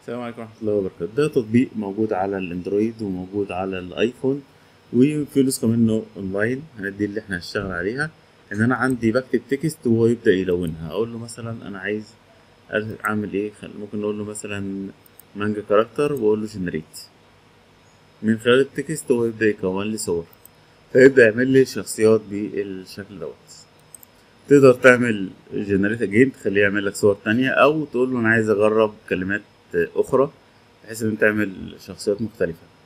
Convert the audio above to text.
السلام عليكم ورحمة الله وبركاته ده تطبيق موجود على الاندرويد وموجود على الايفون وفي نسخة منه اونلاين دي اللي احنا هنشتغل عليها ان انا عندي بكتب تكست وهو يبدأ يلونها اقول له مثلا انا عايز اعمل ايه خل- ممكن نقول له مثلا مانجا كاركتر واقول له جنريت من خلال التكست هو يبدأ يكون لي صور فيبدأ يعمل لي شخصيات بالشكل دوت تقدر تعمل جنريت اجين تخليه يعمل لك صور تانية او تقول له انا عايز اجرب كلمات اخرى بحيث ان انت تعمل شخصيات مختلفة